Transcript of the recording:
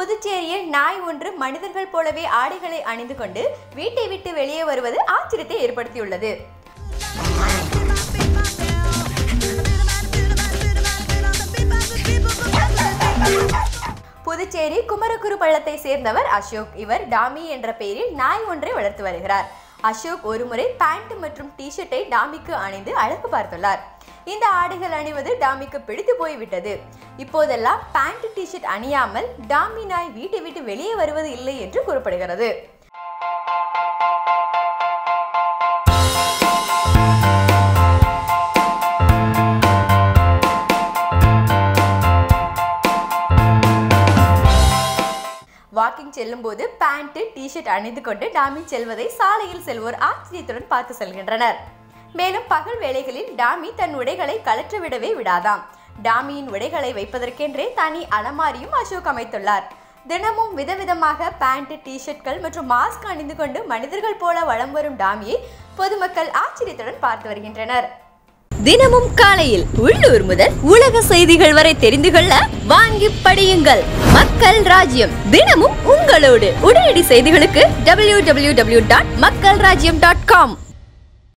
புதுச்சேரியில் நாய் ஒன்று மனிதர்கள் போலவே ஆடைகளை அணிந்து கொண்டு வீட்டை விட்டு வெளியே வருவது ஆச்சரியத்தை ஏற்படுத்தியுள்ளது புதுச்சேரி குமரகுரு பள்ளத்தை சேர்ந்தவர் அசோக் இவர் டாமி என்ற பெயரில் நாய் ஒன்றை வளர்த்து வருகிறார் அசோக் ஒருமுறை பேண்ட் மற்றும் டிஷர்ட்டை டாமிக்கு அணிந்து அழகு பார்த்துள்ளார் இந்த ஆடைகள் அணிவது டாமிக்கு பிடித்து போய்விட்டது இப்போதெல்லாம் பேண்ட் டிஷர்ட் அணியாமல் டாமி நாய் வீட்டை விட்டு வெளியே வருவது இல்லை என்று கூறப்படுகிறது வாக்கிங் செல்லும்போது பேண்ட் டிஷர்ட் அணிந்து கொண்டு டாமி செல்வதை சாலையில் செல்வோர் ஆச்சரியத்துடன் பார்த்து செல்கின்றனர் மேலும் பகல் வேளைகளில் டாமி தன் உடைகளை கழற்ற விடவே விடாதாம் டாமியின் உடைகளை வைப்பதற்கென்றே தனி அலமாரியும் அசோக் அமைத்துள்ளார் தினமும் விதவிதமாக பேண்ட் டிஷர்ட்கள் மற்றும் மாஸ்க் அணிந்து கொண்டு மனிதர்கள் போல வலம் வரும் டாமியை பொதுமக்கள் ஆச்சரியத்துடன் பார்த்து வருகின்றனர் தினமும் காலையில் உள்ளூர் முதல் உலக செய்திகள் வரை தெரிந்து கொள்ள வாங்கி படியுங்கள் மக்கள் ராஜ்யம் தினமும் உங்களோடு உடனடி செய்திகளுக்கு டபிள்யூ டபிள்யூ டபிள்யூ டாட் மக்கள் ராஜ்யம் டாட் காம்